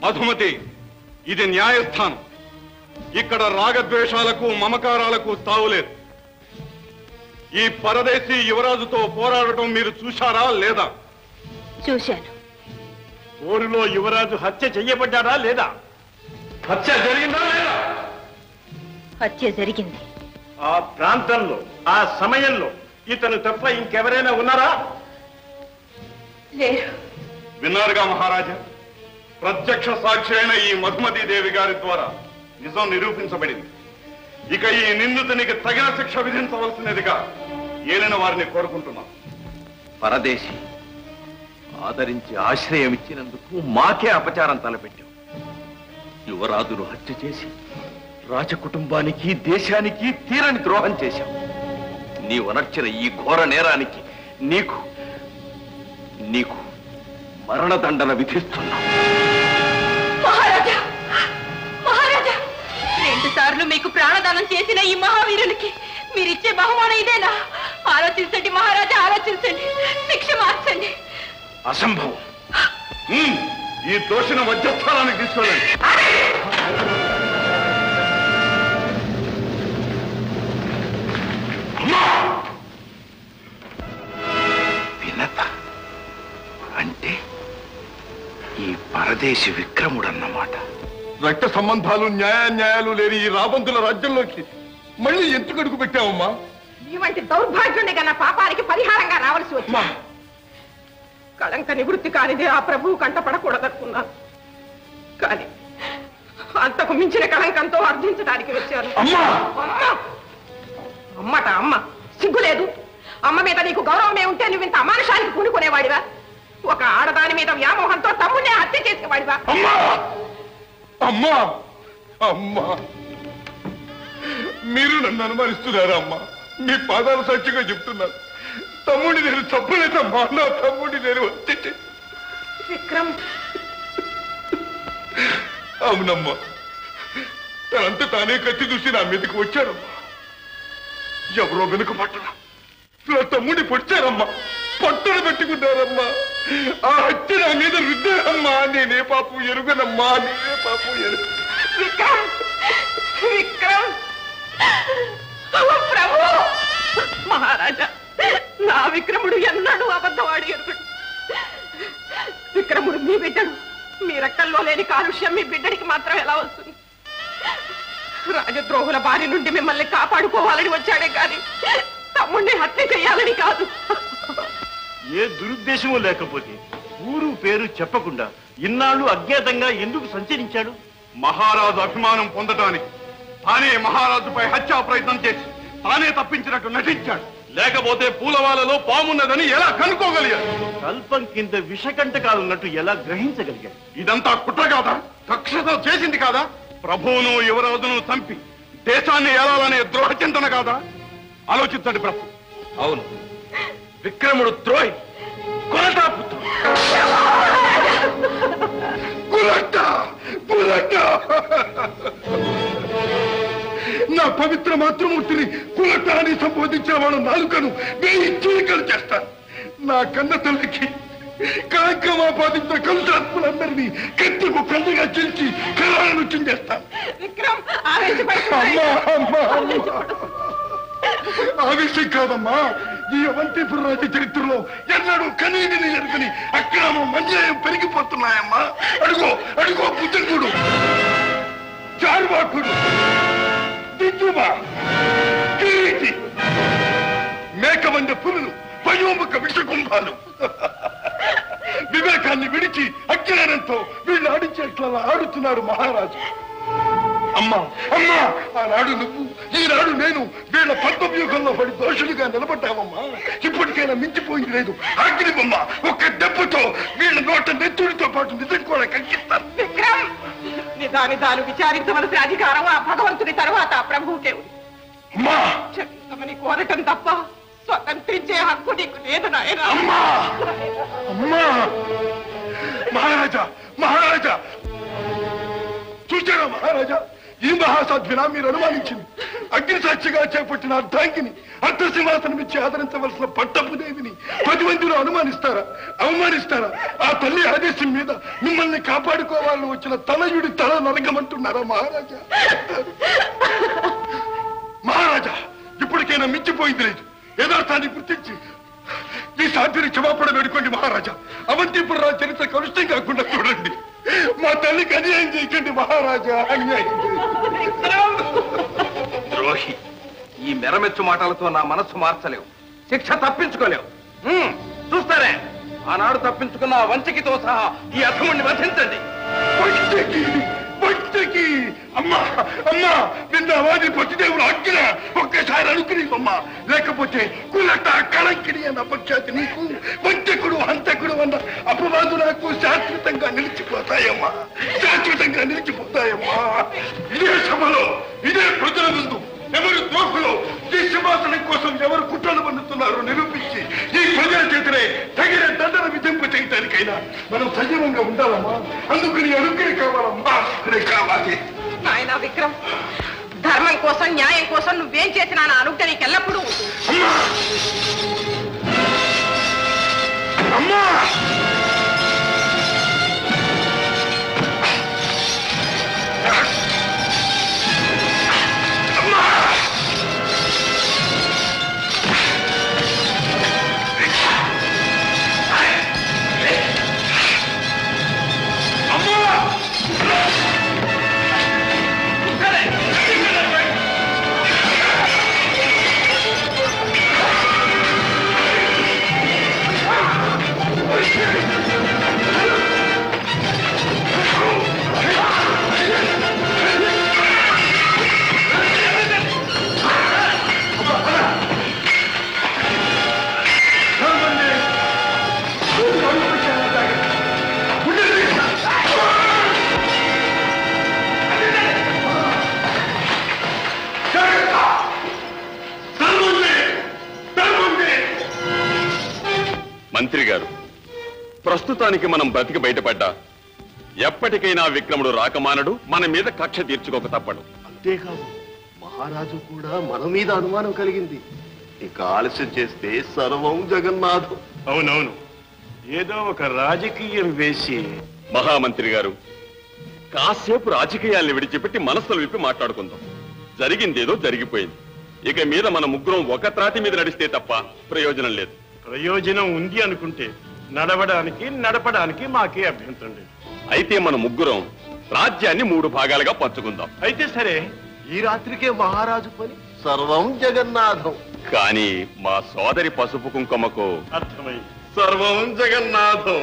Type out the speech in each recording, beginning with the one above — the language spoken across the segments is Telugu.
మధుమతి ఇది న్యాయస్థానం ఇక్కడ రాగద్వేషాలకు మమకారాలకు తావులేదు ఈ పరదేశీ యువరాజుతో పోరాడటం మీరు చూశారా లేదా చూశాను ఊరిలో యువరాజు హత్య చెయ్యబడ్డారా లేదా హత్య జరిగిందా లేదా హత్య జరిగింది ఆ ప్రాంతంలో ఆ సమయంలో ఇతను తప్ప ఇంకెవరైనా ఉన్నారా లేరు విన్నారుగా మహారాజా ప్రత్యక్ష సాక్షి అయిన ఈ మధుమతి దేవి గారి ద్వారా నిజం నిరూపించబడింది ఇక ఈ నిందితునికి తగిన శిక్ష విధించవలసినదిగా ఏలిన వారిని కోరుకుంటున్నాం పరదేశి ఆదరించి ఆశ్రయం ఇచ్చినందుకు మాకే అపచారం తలపెట్టాం యువరాజును హత్య చేసి రాజకుటుంబానికి దేశానికి తీరని ద్రోహం చేశాం నీవు అనర్చిన ఈ ఘోర నేరానికి నీకు నీకు మరణదండన విధిస్తున్నాం మహారాజా మహారాజా రెండు సార్లు మీకు ప్రాణదానం చేసిన ఈ మహావీరునికి మీరిచ్చే బహుమానం ఇదేనా ఆలోచించండి మహారాజా ఆలోచించండి శిక్ష మార్చండి అసంభవం ఉమ్, ఈ దోషిన మధ్యస్థానానికి తీసుకెళ్ళండి వినత అంటే ఈ పరదేశి విక్రముడన్నమాట రక్త సంబంధాలు న్యాయాన్యాయాలు లేని ఈ రాబంతుల రాజ్యంలోకి మళ్ళీ ఎందుకు అడుగు పెట్టావమ్మా ఇవంటి దౌర్భాగ్యుని గన్న పాపానికి పరిహారంగా రావాల్సి వచ్చింది కళంక నివృత్తి కానిది ఆ ప్రభువు కంట పడకూడదనుకున్నాను కానీ అంతకు మించిన కళంకంతో అర్థించడానికి వచ్చాను అమ్మా! అమ్మ! అమ్మట అమ్మ సిగ్గులేదు అమ్మ మీద నీకు గౌరవమే ఉంటే నువ్వు ఇంత అమానుషానికి పూనుకునేవాడివా ఒక ఆడదాని మీద వ్యామోహంతో తమ్ముడే హత్య చేసేవాడివా అమ్మా అమ్మా అమ్మా మీరు నన్ను అనుమానిస్తున్నారా అమ్మా మీ పాదాలు సాక్షిగా చెప్తున్నారు తమ్ముడి నేను తప్పలేదమ్మా నా తమ్ముడి నేను వచ్చి విక్రమ్ అవునమ్మా తనంతా తానే కత్తి చూసి నా మీదకి వచ్చారమ్మా ఎవరో వెనుక పట్టణ నా తమ్ముడిని పొడిచారమ్మా పట్టున పెట్టుకున్నారమ్మా ఆ హత్య నా మీద రుద్దారమ్మా నేనే పాపం ఎరుగనమ్మా నేనే పాపం ఎరుగు విక్రమ్ విక్రమ్ ఓ ప్రభు మహారాజా నా విక్రముడు ఎన్నడూ అబద్ధవాడి ఎరుగుడు విక్రముడు మీ బిడ్డడు మీ రక్తంలో లేని కాలుష్యం మీ బిడ్డడికి మాత్రం ఎలా వస్తుంది రాజద్రోహుల బారి నుండి మిమ్మల్ని కాపాడుకోవాలని వచ్చాడే కానీ తమ్ముణ్ణి హత్య చేయాలని కాదు ఏ దురుద్దేశమూ లేకపోతే ఊరు పేరు చెప్పకుండా ఇన్నాళ్ళు అజ్ఞాతంగా ఎందుకు సంచరించాడు మహారాజు అభిమానం పొందటానికి తానే మహారాజుపై హత్యా ప్రయత్నం చేసి తానే తప్పించినట్టు నటించాడు లేకపోతే పూలవాలలో పామున్నదని ఎలా కనుక్కోగలిగాడు కల్పం కింద విషకంటకాలున్నట్టు ఎలా గ్రహించగలిగాడు ఇదంతా కుట్ర కాదా కక్షతో చేసింది కాదా ప్రభువును యువరాజును చంపి దేశాన్ని ఏలాలనే ద్రోహ చింతన కాదా ఆలోచించండి ప్రభు అవును విక్రముడు ద్రోహి కొలటాపుత్రుడు కులట కులట నా పవిత్ర మాతృమూర్తిని కులట అని సంబోధించిన వాళ్ళ నాలుకను వేయి చీలికలు చేస్తాను నా కన్న తల్లికి కార్యక్రమాపాదించిన కలుషాత్ములందరినీ కత్తి ముక్కలుగా చీల్చి కళాలను చించేస్తాను విక్రమ్ ఆవేశపడుతున్నాడు. అమ్మా అమ్మా అమ్మా ఆవేశం కాదమ్మా ఈ అవంతిపుర రాజ్య చరిత్రలో ఎన్నడూ కనీవిని ఎరుగని అక్రమం అన్యాయం పెరిగిపోతున్నాయమ్మా అడుగో అడుగో పుత్రుడు చారుబాకుడు దిద్దుమా కిరీటి మేకవంద పులులు పయోముఖ విషకుంభాలు వివేకాన్ని విడిచి అజ్ఞానంతో వీళ్ళు ఆడించేట్లా ఆడుతున్నారు మహారాజు అమ్మా అమ్మా ఆనాడు నువ్వు ఈనాడు నేను వీళ్ళ పద్మవ్యూహంలో పడి దోషులుగా నిలబడ్డావమ్మా ఇప్పటికైనా మించిపోయింది లేదు అగ్నిబొమ్మ ఒక్క దెబ్బతో వీళ్ళ నోట నెత్తుడితో పాటు నిజం కూడా కంకిస్తాను విక్రమ్ నిదానిదాలు విచారించవలసిన అధికారం ఆ భగవంతుని తర్వాత ఆ ప్రభువుకే ఉంది అమ్మా క్షమించమని కోరటం తప్ప స్వతంత్రించే హక్కు నీకు లేదు నాయన అమ్మా అమ్మా మహారాజా మహారాజా చూచారా మహారాజా ఈ మహాసాధ్వినా మీరు అనుమానించింది అగ్ని సాక్షిగా చేపట్టిన అర్ధాంగిని అర్ధసింహాసనం ఇచ్చి ఆదరించవలసిన పట్టపు దేవిని పది మందిలో అనుమానిస్తారా అవమానిస్తారా ఆ తల్లి ఆదేశం మీద మిమ్మల్ని కాపాడుకోవాలని వచ్చిన తలయుడి తల నరకమంటున్నారా మహారాజా మహారాజా ఇప్పటికైనా మించిపోయింది లేదు యథార్థాన్ని గుర్తించి ఈ సాధ్యుని క్షమాపణ వేడుకోండి మహారాజా అవంతిపుర చరిత్ర కలుషితం కాకుండా చూడండి మా తల్లికి అన్యాయం చేయకండి మహారాజా అన్యాయం చేయకండి. ద్రోహి ఈ మెరమెచ్చు మాటలతో నా మనస్సు మార్చలేవు శిక్ష తప్పించుకోలేవు హ్మ్, చూస్తారే ఆనాడు తప్పించుకున్న ఆ వంచకితో సహా ఈ అధముణ్ణి వధించండి వంచకి వంచకి అమ్మా అమ్మా విన్నావా నీ పతిదేవుడు అగ్గిన ఒక్కసారి అనుకునేవమ్మా లేకపోతే కులట కళంకిడి అన్న అపఖ్యాతి నీకు వంచకుడు హంతకుడు అన్న అపవాదు నాకు శాశ్వతంగా నిలిచిపోతాయమ్మా శాశ్వతంగా నిలిచిపోతాయమ్మా ఇదే సభలో ఇదే ప్రజల ముందు ఎవరు ద్రోహులు ఈ సింహాసనం కోసం ఎవరు కుట్రలు పన్నుతున్నారో నిరూపించి ఈ ప్రజల చేతినే తగిన దండన విధింపు చేయటానికైనా మనం సజీవంగా ఉండాలమ్మా అందుకు నీ అనుగ్రహం కావాలమ్మా నీ కావాలి నాయనా విక్రమ్ ధర్మం కోసం న్యాయం కోసం నువ్వేం చేసినా నా అనుగ్రహం నీకు ఎల్లప్పుడూ ఉంటుంది అమ్మా అమ్మా మంత్రి గారు ప్రస్తుతానికి మనం బ్రతికి బయటపడ్డా ఎప్పటికైనా విక్రముడు రాకమానడు మన మీద కక్ష తీర్చుకోక తప్పడు అంతేకాదు మహారాజు కూడా మన మీద అనుమానం కలిగింది ఇక ఆలస్యం చేస్తే సర్వం జగన్నాథం అవునవును ఏదో ఒక రాజకీయం వేసి మహామంత్రి గారు కాసేపు రాజకీయాల్ని విడిచిపెట్టి మనస్సులు విప్పి మాట్లాడుకుందాం జరిగిందేదో జరిగిపోయింది ఇక మీద మన ముగ్గురం ఒక త్రాటి మీద నడిస్తే తప్ప ప్రయోజనం లేదు ప్రయోజనం ఉంది అనుకుంటే నడవడానికి నడపడానికి మాకే అభ్యంతరం లేదు అయితే మన ముగ్గురం రాజ్యాన్ని మూడు భాగాలుగా పంచుకుందాం అయితే సరే ఈ రాత్రికే మహారాజు పని సర్వం జగన్నాథం కానీ మా సోదరి పసుపు కుంకుమకు అర్థమైంది సర్వం జగన్నాథం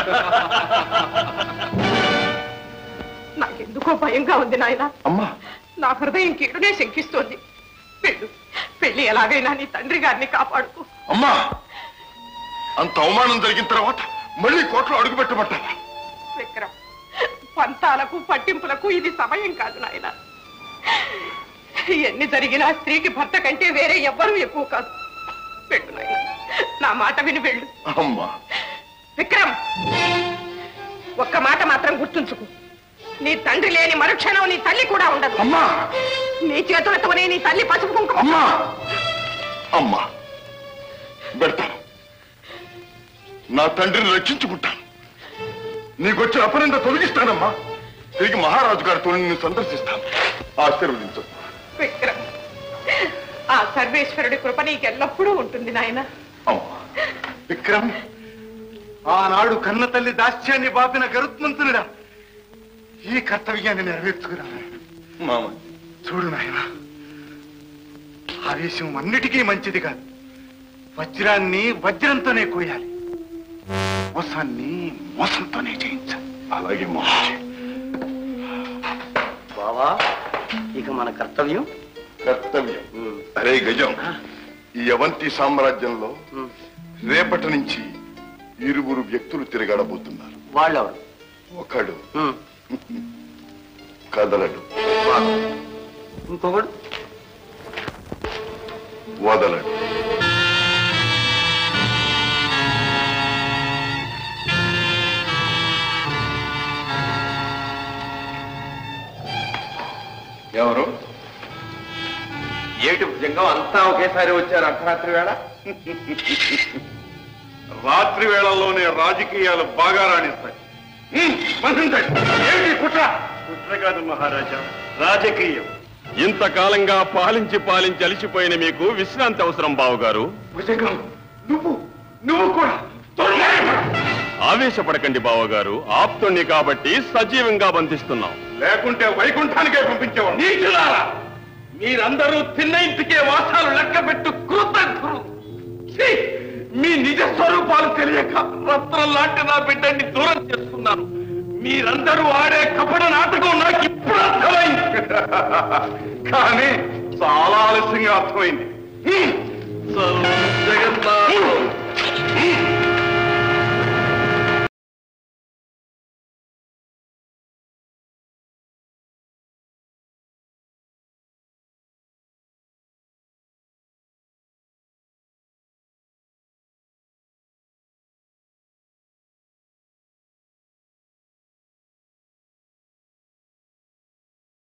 నాకెందుకో భయంగా ఉంది నాయన అమ్మా నా హృదయం కీడునే శంకిస్తోంది పెళ్ళు పెళ్లి ఎలాగైనా నీ తండ్రి గారిని కాపాడుకో అమ్మా అంత అవమానం జరిగిన తర్వాత మళ్ళీ కోట్లో అడుగు పెట్టమంటావా విక్రమ్ పంతాలకు పట్టింపులకు ఇది సమయం కాదు నాయన ఎన్ని జరిగినా స్త్రీకి భర్త కంటే వేరే ఎవ్వరూ ఎక్కువ కాదు వెళ్ళు నాయన నా మాట విని వెళ్ళు అమ్మా విక్రమ్ ఒక్క మాట మాత్రం గుర్తుంచుకు నీ తండ్రి లేని మరుక్షణం నీ తల్లి కూడా ఉండదు అమ్మా నీ చేతులతోనే నీ తల్లి పసుపు కుంకుమ అమ్మా అమ్మా పెడతాను నా తండ్రిని రక్షించుకుంటాను నీకొచ్చిన అపనింద తొలగిస్తానమ్మా తిరిగి మహారాజు గారితో నిన్ను సందర్శిస్తాను ఆశీర్వదించు విక్రమ్ ఆ సర్వేశ్వరుడి కృప నీకు ఎల్లప్పుడూ ఉంటుంది నాయన అమ్మా విక్రమ్ ఆనాడు కన్న తల్లి దాస్యాన్ని బాపిన గరుత్మంతునుడా ఈ కర్తవ్యాన్ని నెరవేర్చుకురా మామ చూడు నాయన ఆవేశం అన్నిటికీ మంచిది కాదు వజ్రాన్ని వజ్రంతోనే కోయాలి మోసాన్ని మోసంతోనే జయించాలి అలాగే మహారాజు బావా ఇక మన కర్తవ్యం కర్తవ్యం అరే గజం ఈ అవంతి సామ్రాజ్యంలో రేపటి నుంచి ఇరువురు వ్యక్తులు తిరగడబోతున్నారు వాళ్ళెవరు ఒకడు కదలడు ఇంకొకడు వదలడు ఎవరు ఏమిటి భుజంగం అంతా ఒకేసారి వచ్చారు అర్ధరాత్రి వేళ రాత్రి వేళల్లోనే రాజకీయాలు బాగా రాణిస్తాయి హ్మ్, బంధించండి. ఏమిటి కుట్ర కుట్ర కాదు మహారాజా రాజకీయం ఇంతకాలంగా పాలించి పాలించి అలిసిపోయిన మీకు విశ్రాంతి అవసరం బావగారు భుజంగం నువ్వు నువ్వు కూడా దుర్మార్గుడు. ఆవేశపడకండి బావగారు ఆప్తుణ్ణి కాబట్టి సజీవంగా బంధిస్తున్నాం లేకుంటే వైకుంఠానికే పంపించేవాడు నీచులారా మీరందరూ తిన్న ఇంటికే వాసాలు లెక్క పెట్టు కృతజ్ఞులు ఛీ! మీ నిజ స్వరూపాలు తెలియక రత్నం లాంటి నా బిడ్డని దూరం చేసుకున్నాను మీరందరూ ఆడే కపట నాటకం నాకు ఇప్పుడు అర్థమైంది కానీ చాలా ఆలస్యంగా అర్థమైంది హ్మ్. జగన్నాథ్